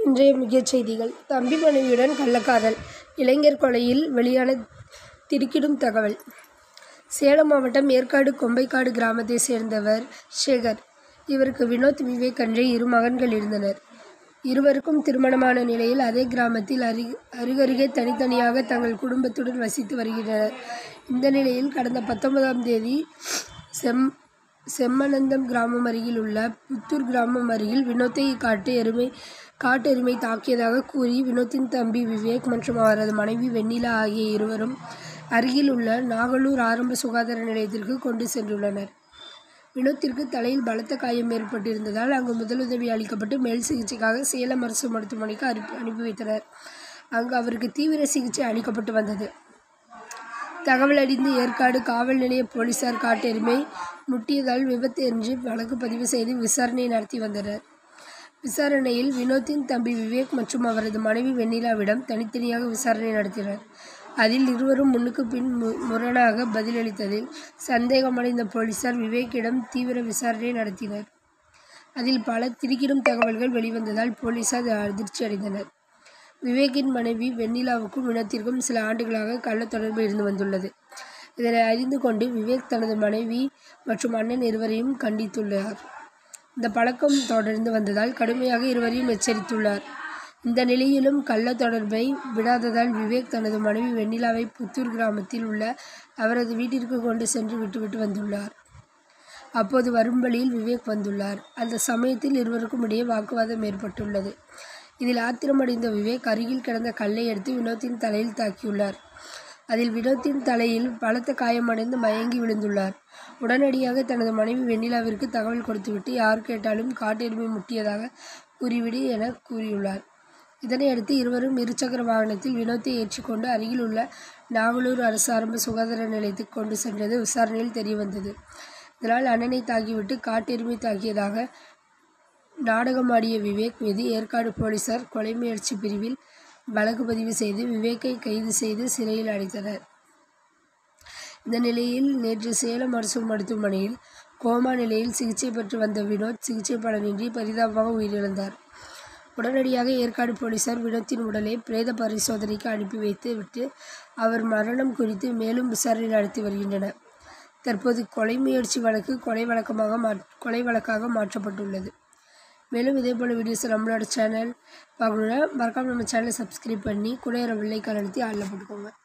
இன்றைய முக்கியச் செய்திகள் தம்பி மனைவியுடன் கள்ளக்காதல் இளைஞர் கொலையில் வெளியான திடுக்கிடும் தகவல் சேலம் மாவட்டம் ஏற்காடு கொம்பைக்காடு கிராமத்தைச் சேர்ந்தவர் சேகர் இவருக்கு வினோத் விவேக் என்ற இரு மகன்கள் இருந்தனர் இருவருக்கும் திருமணமான நிலையில் அதே கிராமத்தில் அருக அருகருகே தனித்தனியாக தங்கள் குடும்பத்துடன் வசித்து வருகின்றனர் இந்த நிலையில் கடந்த பத்தொன்பதாம் தேதி செம் செம்மனந்தம் கிராமம் அருகில் உள்ள புத்தூர் கிராமம் அருகில் வினோத்தை காட்டு எருமை காட்டு எருமை தாக்கியதாக கூறி வினோத்தின் தம்பி விவேக் மற்றும் அவரது மனைவி வெண்ணிலா ஆகிய இருவரும் அருகில் உள்ள நாகலூர் ஆரம்ப சுகாதார நிலையத்திற்கு கொண்டு சென்றுள்ளனர் வினோத்திற்கு தலையில் பலத்த காயம் ஏற்பட்டிருந்ததால் அங்கு முதலுதவி அளிக்கப்பட்டு மேல் சிகிச்சைக்காக சேலம் அரசு மருத்துவமனைக்கு அனுப்பி அனுப்பி வைத்தனர் அங்கு அவருக்கு தீவிர சிகிச்சை அளிக்கப்பட்டு வந்தது தகவல் அறிந்து ஏற்காடு காவல் நிலைய போலீசார் காட்டெருமை முட்டியதால் விபத்து என்று வழக்கு பதிவு செய்து விசாரணை நடத்தி வந்தனர் விசாரணையில் வினோத்தின் தம்பி விவேக் மற்றும் அவரது மனைவி வெண்ணிலாவிடம் தனித்தனியாக விசாரணை நடத்தினர் அதில் இருவரும் முன்னுக்கு பின் மு முரணாக பதிலளித்ததில் சந்தேகமடைந்த போலீசார் விவேக்கிடம் தீவிர விசாரணை நடத்தினர் அதில் பல திடுக்கிடும் தகவல்கள் வெளிவந்ததால் போலீசார் அதிர்ச்சி அடைந்தனர் விவேக்கின் மனைவி வெண்ணிலாவுக்கும் வினோத்திற்கும் சில ஆண்டுகளாக கள்ள தொடர்பு இருந்து வந்துள்ளது இதனை அறிந்து கொண்டு விவேக் தனது மனைவி மற்றும் அண்ணன் இருவரையும் கண்டித்துள்ளார் இந்த பழக்கம் தொடர்ந்து வந்ததால் கடுமையாக இருவரையும் எச்சரித்துள்ளார் இந்த நிலையிலும் கள்ள தொடர்பை விடாததால் விவேக் தனது மனைவி வெண்ணிலாவை புத்தூர் கிராமத்தில் உள்ள அவரது வீட்டிற்கு கொண்டு சென்று விட்டுவிட்டு வந்துள்ளார் அப்போது வரும் வழியில் விவேக் வந்துள்ளார் அந்த சமயத்தில் இருவருக்கும் இடையே வாக்குவாதம் ஏற்பட்டுள்ளது இதில் ஆத்திரமடைந்த விவேக் அருகில் கிடந்த கல்லை எடுத்து வினோத்தின் தலையில் தாக்கியுள்ளார் அதில் வினோத்தின் தலையில் பலத்த காயமடைந்து மயங்கி விழுந்துள்ளார் உடனடியாக தனது மனைவி வெண்ணிலாவிற்கு தகவல் கொடுத்துவிட்டு யார் கேட்டாலும் காட்டெருமை முட்டியதாக கூறிவிடு என கூறியுள்ளார் இதனையடுத்து இருவரும் இருசக்கர வாகனத்தில் வினோத்தை ஏற்றிக்கொண்டு அருகில் உள்ள நாவலூர் அரசு ஆரம்ப சுகாதார நிலையத்துக்கு கொண்டு சென்றது விசாரணையில் தெரியவந்தது இதனால் அண்ணனை தாக்கிவிட்டு காட்டெருமை தாக்கியதாக நாடகமாடிய விவேக் மீது ஏற்காடு போலீசார் கொலை முயற்சி பிரிவில் வழக்கு பதிவு செய்து விவேக்கை கைது செய்து சிறையில் அடைத்தனர் இந்த நிலையில் நேற்று சேலம் அரசு மருத்துவமனையில் கோமா நிலையில் சிகிச்சை பெற்று வந்த வினோத் சிகிச்சை பலனின்றி பரிதாபமாக உயிரிழந்தார் உடனடியாக ஏற்காடு போலீசார் வினோத்தின் உடலை பிரேத பரிசோதனைக்கு அனுப்பி வைத்து விட்டு அவர் மரணம் குறித்து மேலும் விசாரணை நடத்தி வருகின்றனர் தற்போது கொலை முயற்சி வழக்கு கொலை வழக்கமாக மா கொலை வழக்காக மாற்றப்பட்டுள்ளது மேலும் இதே போல் வீடியோஸ் நம்மளோட சேனல் பார்க்கணுன்னா மறக்காமல் நம்ம சேனலை சப்ஸ்கிரைப் பண்ணி கூட வெள்ளைக்கால் அழுத்தி ஆளில் போட்டுக்கோங்க